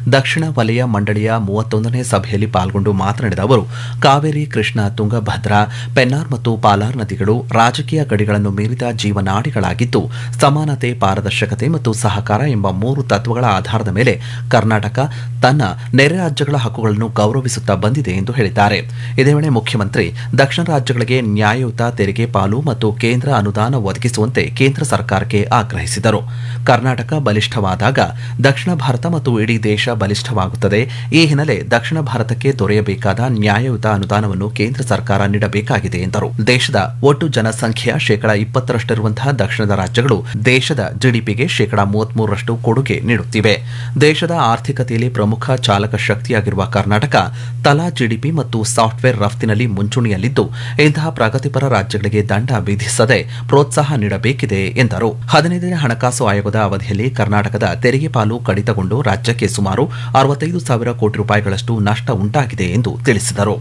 ದಕ್ಷಿಣ ವಲಯ ಮಂಡಳಿಯ ಮೂವತ್ತೊಂದನೇ ಸಭೆಯಲ್ಲಿ ಪಾಲ್ಗೊಂಡು ಮಾತನಾಡಿದ ಅವರು ಕಾವೇರಿ ಕೃಷ್ಣ ತುಂಗಭದ್ರಾ ಪೆನ್ನಾರ್ ಮತ್ತು ಪಾಲಾರ್ ನದಿಗಳು ರಾಜಕೀಯ ಗಡಿಗಳನ್ನು ಮೀರಿದ ಜೀವನಾಡಿಗಳಾಗಿದ್ದು ಸಮಾನತೆ ಪಾರದರ್ಶಕತೆ ಮತ್ತು ಸಹಕಾರ ಎಂಬ ಮೂರು ತತ್ವಗಳ ಆಧಾರದ ಮೇಲೆ ಕರ್ನಾಟಕ ತನ್ನ ನೆರೆ ರಾಜ್ಯಗಳ ಹಕ್ಕುಗಳನ್ನು ಗೌರವಿಸುತ್ತಾ ಬಂದಿದೆ ಎಂದು ಹೇಳಿದ್ದಾರೆ ಇದೇ ವೇಳೆ ಮುಖ್ಯಮಂತ್ರಿ ದಕ್ಷಿಣ ರಾಜ್ಯಗಳಿಗೆ ನ್ಯಾಯಯುತ ತೆರಿಗೆ ಪಾಲು ಮತ್ತು ಕೇಂದ್ರ ಅನುದಾನ ಒದಗಿಸುವಂತೆ ಕೇಂದ್ರ ಸರ್ಕಾರಕ್ಕೆ ಆಗ್ರಹಿಸಿದರು ಕರ್ನಾಟಕ ಬಲಿಷ್ಠವಾದಾಗ ದಕ್ಷಿಣ ಭಾರತ ಮತ್ತು ಇಡೀ ದೇಶ ಬಲಿಷ್ಠವಾಗುತ್ತದೆ ಈ ಹಿನ್ನೆಲೆ ದಕ್ಷಿಣ ಭಾರತಕ್ಕೆ ದೊರೆಯಬೇಕಾದ ನ್ಯಾಯಯುತ ಅನುದಾನವನ್ನು ಕೇಂದ್ರ ಸರ್ಕಾರ ನೀಡಬೇಕಾಗಿದೆ ಎಂದರು ದೇಶದ ಒಟ್ಟು ಜನಸಂಖ್ಯೆಯ ಶೇಕಡಾ ಇಪ್ಪತ್ತರಷ್ಟಿರುವಂತಹ ದಕ್ಷಿಣದ ರಾಜ್ಯಗಳು ದೇಶದ ಜಿಡಿಪಿಗೆ ಶೇಕಡಾ ಮೂವತ್ಮೂರರಷ್ಟು ಕೊಡುಗೆ ನೀಡುತ್ತಿವೆ ದೇಶದ ಆರ್ಥಿಕತೆಯಲ್ಲಿ ಪ್ರಮುಖ ಚಾಲಕ ಶಕ್ತಿಯಾಗಿರುವ ಕರ್ನಾಟಕ ತಲಾ ಜಿಡಿಪಿ ಮತ್ತು ಸಾಫ್ಟ್ವೇರ್ ರಫ್ತಿನಲ್ಲಿ ಮುಂಚೂಣಿಯಲ್ಲಿದ್ದು ಇಂತಹ ಪ್ರಗತಿಪರ ರಾಜ್ಯಗಳಿಗೆ ದಂಡ ವಿಧಿಸದೆ ಪ್ರೋತ್ಸಾಹ ನೀಡಬೇಕಿದೆ ಎಂದರು ಹದಿನೈದನೇ ಹಣಕಾಸು ಆಯೋಗದ ಅವಧಿಯಲ್ಲಿ ಕರ್ನಾಟಕದ ತೆರಿಗೆ ಪಾಲು ಕಡಿತಗೊಂಡು ರಾಜ್ಯಕ್ಕೆ ಸುಮಾರು ಅರವತ್ತೈದು ಸಾವಿರ ಕೋಟಿ ರೂಪಾಯಿಗಳಷ್ಟು ನಷ್ಟ ಉಂಟಾಗಿದೆ ಎಂದು ತಿಳಿಸಿದರು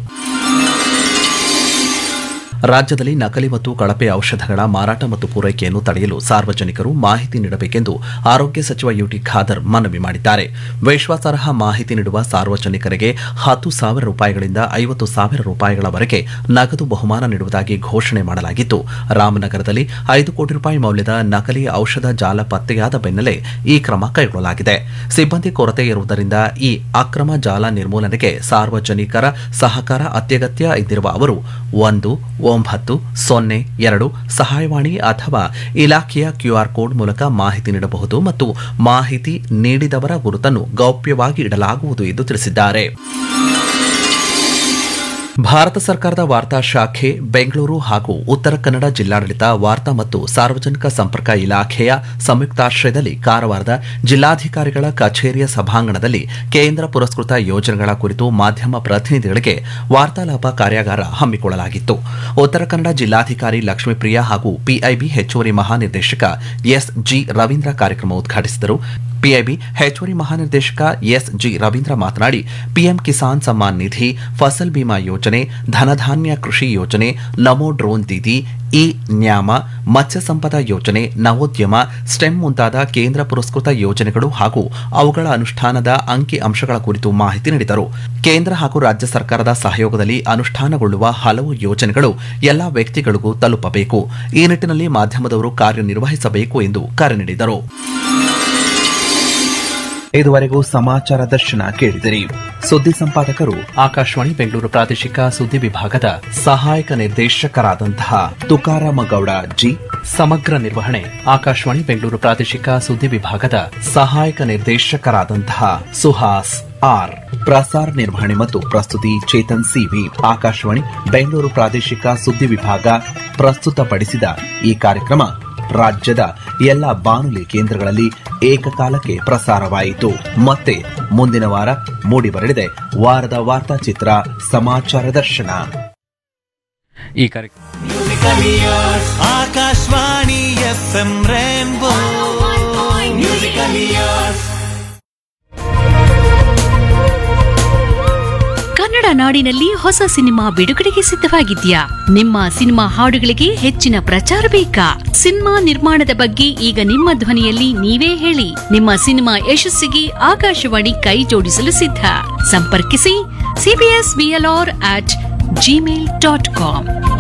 ರಾಜ್ಯದಲ್ಲಿ ನಕಲಿ ಮತ್ತು ಕಳಪೆ ಔಷಧಗಳ ಮಾರಾಟ ಮತ್ತು ಪೂರೈಕೆಯನ್ನು ತಡೆಯಲು ಸಾರ್ವಜನಿಕರು ಮಾಹಿತಿ ನೀಡಬೇಕೆಂದು ಆರೋಗ್ಯ ಸಚಿವ ಯುಟಿ ಖಾದರ್ ಮನವಿ ಮಾಡಿದ್ದಾರೆ ವಿಶ್ವಾಸಾರ್ಹ ಮಾಹಿತಿ ನೀಡುವ ಸಾರ್ವಜನಿಕರಿಗೆ ಹತ್ತು ಸಾವಿರ ರೂಪಾಯಿಗಳಿಂದ ಐವತ್ತು ಸಾವಿರ ರೂಪಾಯಿಗಳವರೆಗೆ ನಗದು ಬಹುಮಾನ ನೀಡುವುದಾಗಿ ಘೋಷಣೆ ಮಾಡಲಾಗಿತ್ತು ರಾಮನಗರದಲ್ಲಿ ಐದು ಕೋಟಿ ರೂಪಾಯಿ ಮೌಲ್ಯದ ನಕಲಿ ಔಷಧ ಜಾಲ ಪತ್ತೆಯಾದ ಬೆನ್ನಲ್ಲೇ ಈ ಕ್ರಮ ಕೈಗೊಳ್ಳಲಾಗಿದೆ ಸಿಬ್ಬಂದಿ ಕೊರತೆ ಇರುವುದರಿಂದ ಈ ಅಕ್ರಮ ಜಾಲ ನಿರ್ಮೂಲನೆಗೆ ಸಾರ್ವಜನಿಕರ ಸಹಕಾರ ಅತ್ಯಗತ್ಯ ಎಂದಿರುವ ಅವರು ಒಂದು ಒಂಬತ್ತು ಸೊನ್ನೆ ಎರಡು ಸಹಾಯವಾಣಿ ಅಥವಾ ಇಲಾಖೆಯ ಕ್ಯೂಆರ್ ಕೋಡ್ ಮೂಲಕ ಮಾಹಿತಿ ನೀಡಬಹುದು ಮತ್ತು ಮಾಹಿತಿ ನೀಡಿದವರ ಗುರುತನ್ನು ಗೌಪ್ಯವಾಗಿ ಇಡಲಾಗುವುದು ಎಂದು ತಿಳಿಸಿದ್ದಾರೆ ಭಾರತ ಸರ್ಕಾರದ ವಾರ್ತಾ ಶಾಖೆ ಬೆಂಗಳೂರು ಹಾಗೂ ಉತ್ತರ ಕನ್ನಡ ಜಿಲ್ಲಾಡಳಿತ ವಾರ್ತಾ ಮತ್ತು ಸಾರ್ವಜನಿಕ ಸಂಪರ್ಕ ಇಲಾಖೆಯ ಸಂಯುಕ್ತಾಶ್ರಯದಲ್ಲಿ ಕಾರವಾರದ ಜಿಲ್ಲಾಧಿಕಾರಿಗಳ ಕಚೇರಿಯ ಸಭಾಂಗಣದಲ್ಲಿ ಕೇಂದ್ರ ಪುರಸ್ಕೃತ ಯೋಜನೆಗಳ ಕುರಿತು ಮಾಧ್ಯಮ ಪ್ರತಿನಿಧಿಗಳಿಗೆ ವಾರ್ತಾಲಾಪ ಕಾರ್ಯಾಗಾರ ಹಮ್ಮಿಕೊಳ್ಳಲಾಗಿತ್ತು ಉತ್ತರ ಕನ್ನಡ ಜಿಲ್ಲಾಧಿಕಾರಿ ಲಕ್ಷ್ಮೀಪ್ರಿಯಾ ಹಾಗೂ ಪಿಐಬಿ ಹೆಚ್ಚುವರಿ ಮಹಾನಿರ್ದೇಶಕ ಎಸ್ ಜಿ ರವೀಂದ್ರ ಕಾರ್ಯಕ್ರಮ ಉದ್ಘಾಟಿಸಿದರು ಪಿಐಬಿ ಹೆಚ್ಚುವರಿ ಮಹಾನಿರ್ದೇಶಕ ಎಸ್ ಜಿ ರವೀಂದ್ರ ಮಾತನಾಡಿ ಪಿಎಂ ಕಿಸಾನ್ ಸಮ್ಮಾನ್ ನಿಧಿ ಫಸಲ್ ಬಿಮಾ ಯೋಜನೆ ಧನಧಾನ್ಯ ಕೃಷಿ ಯೋಜನೆ Namo drone Didi e NAM Matsya Sampada ಯೋಜನೆ ನವೋದ್ಯಮ ಸ್ಟೆಮ್ ಮುಂತಾದ ಕೇಂದ್ರ ಪುರಸ್ಕೃತ ಯೋಜನೆಗಳು ಹಾಗೂ ಅವುಗಳ ಅನುಷ್ಠಾನದ ಅಂಕಿ ಅಂಶಗಳ ಕುರಿತು ಮಾಹಿತಿ ನೀಡಿದರು ಕೇಂದ್ರ ಹಾಗೂ ರಾಜ್ಯ ಸರ್ಕಾರದ ಸಹಯೋಗದಲ್ಲಿ ಅನುಷ್ಠಾನಗೊಳ್ಳುವ ಹಲವು ಯೋಜನೆಗಳು ಎಲ್ಲಾ ವ್ಯಕ್ತಿಗಳಿಗೂ ತಲುಪಬೇಕು ಈ ನಿಟ್ಟಿನಲ್ಲಿ ಮಾಧ್ಯಮದವರು ಕಾರ್ಯನಿರ್ವಹಿಸಬೇಕು ಎಂದು ಕರೆ ನೀಡಿದರು ಇದುವರೆಗೂ ಸಮಾಚಾರ ದರ್ಶನ ಕೇಳಿದಿರಿ ಸುದ್ದಿ ಸಂಪಾದಕರು ಆಕಾಶವಾಣಿ ಬೆಂಗಳೂರು ಪ್ರಾದೇಶಿಕ ಸುದ್ದಿ ವಿಭಾಗದ ಸಹಾಯಕ ನಿರ್ದೇಶಕರಾದಂತಹ ತುಕಾರಾಮ ಗೌಡ ಜಿ ಸಮಗ್ರ ನಿರ್ವಹಣೆ ಆಕಾಶವಾಣಿ ಬೆಂಗಳೂರು ಪ್ರಾದೇಶಿಕ ಸುದ್ದಿ ವಿಭಾಗದ ಸಹಾಯಕ ನಿರ್ದೇಶಕರಾದಂತಹ ಸುಹಾಸ್ ಆರ್ ಪ್ರಸಾರ ನಿರ್ವಹಣೆ ಮತ್ತು ಪ್ರಸ್ತುತಿ ಚೇತನ್ ಸಿವಿ ಆಕಾಶವಾಣಿ ಬೆಂಗಳೂರು ಪ್ರಾದೇಶಿಕ ಸುದ್ದಿ ವಿಭಾಗ ಪ್ರಸ್ತುತಪಡಿಸಿದ ಈ ಕಾರ್ಯಕ್ರಮ ರಾಜ್ಯದ ಎಲ್ಲ ಬಾನುಲಿ ಕೇಂದ್ರಗಳಲ್ಲಿ ಏಕಕಾಲಕ್ಕೆ ಪ್ರಸಾರವಾಯಿತು ಮತ್ತೆ ಮುಂದಿನ ವಾರ ಮೂಡಿಬರಲಿದೆ ವಾರದ ವಾರ್ತಾಚಿತ್ರ ಸಮಾಚಾರ ದರ್ಶನ ಈ ಕಾರ್ಯಕ್ರಮ Akashvani F M rainbow musical years Kannada ನಾಡಿನಲ್ಲಿ ಹೊಸ ಸಿನಿಮಾ ಬಿಡುಗಡೆಗೆ ಸಿದ್ಧವಾಗಿದ್ಯಾ ನಿಮ್ಮ ಸಿನಿಮಾ ಹಾಡುಗಳಿಗೆ ಹೆಚ್ಚಿನ ಪ್ರಚಾರ ಬೇಕಾ ಸಿನಿಮಾ ನಿರ್ಮಾಣದ ಬಗ್ಗೆ ಈಗ ನಿಮ್ಮ ಧ್ವನಿಯಲ್ಲಿ ನೀವೇ ಹೇಳಿ ನಿಮ್ಮ ಸಿನಿಮಾ ಯಶಸ್ಸಿಗೆ ಆಕಾಶವಾಣಿ ಕೈ ಜೋಡಿಸಲು ಸಿದ್ಧ ಸಂಪರ್ಕಿಸಿ CBS BLR at gmail dot com